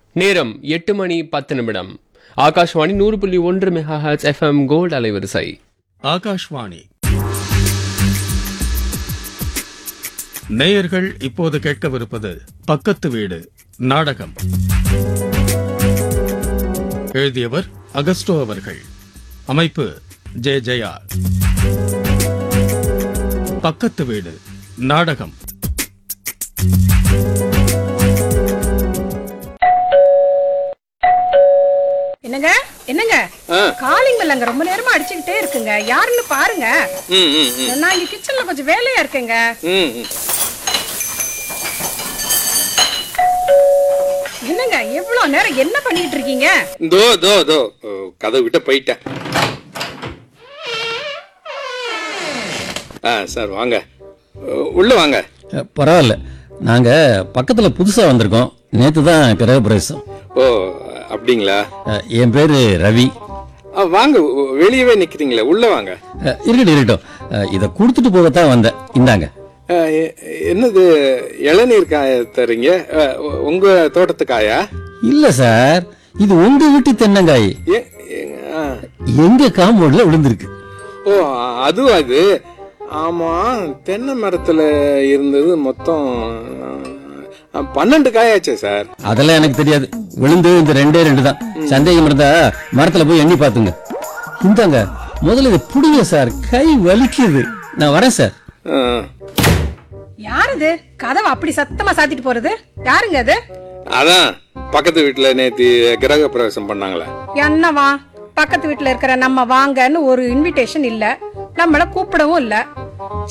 நேரம் எட்டு மணி பத்து நிமிடம் ஆகாஷ்வாணி நூறு புள்ளி ஒன்று மெகா ஹெச் எஃப்எம் கோல்டு அலைவரிசை ஆகாஷ்வாணி நேயர்கள் இப்போது கேட்கவிருப்பது பக்கத்து வீடு நாடகம் எழுதியவர் அகஸ்டோ அவர்கள் அமைப்பு ஜே ஜெயா பக்கத்து வீடு நாடகம் என்னங்க என்னங்க காலிங் பெல் அங்க ரொம்ப நேரமா அடிச்சுக்கிட்டே இருக்குங்க யாருன்னு பாருங்க நான் இங்க கிச்சன்ல கொஞ்சம் வேலையா இருக்கேங்க என்னங்க எவ்வளவு நேரம் என்ன பண்ணிட்டு இருக்கீங்க தோ தோ தோ ஓ, கதவு விட்டு போயிட்டேன் ஆ சார் வாங்க ஓ, உள்ள வாங்க அஹ், பரவாயில்ல நாங்கள் பக்கத்தில் புதுசாக வந்திருக்கோம் நேற்று தான் கிரகப்பிரவேசம் ஓ அப்படிங்களா அஹ், என் பேர் ரவி ஆ, வாங்க ஓ, வெளியவே நிக்கிறீங்களே உள்ள வாங்க அஹ், இருக்கட்டும் இருக்கட்டும் அஹ், இதை கொடுத்துட்டு போகத்தான் வந்தேன் இந்தாங்க ஆ, எ- என்னது இளநீர் காய தரீங்க ஆ, உ- உங்க தோட்டத்து காயா இல்லை சார் இது உங்கள் வீட்டு தென்னங்காய் ஏ- ஏ- ஆ. எங்கள் காம்பவுண்டில் விழுந்திருக்கு ஓ அதுவா அது ஆமா தென்னை மரத்துல இருந்தது மொத்தம் ஆ, பன்னெண்டு காயாச்சே சார் அதெல்லாம் எனக்கு தெரியாது விழுந்து இந்த ரெண்டே ரெண்டு தான் சந்தேகம் இருந்தா மரத்தில் போய் எண்ணி பார்த்துங்க இந்தாங்க முதல்ல இதை பிடிங்க சார் கை வலிக்குது நான் வரேன் சார் ஆ. யார் இது கதவை அப்படி சத்தமா சாத்திட்டு போறது யாருங்க அது அதான் பக்கத்து வீட்டுல நேத்து கிரக பிரவேசம் பண்ணாங்களே என்னவா பக்கத்து வீட்டுல இருக்கிற நம்ம வாங்கன்னு ஒரு இன்விடேஷன் இல்ல நம்மள கூப்பிடவும் இல்ல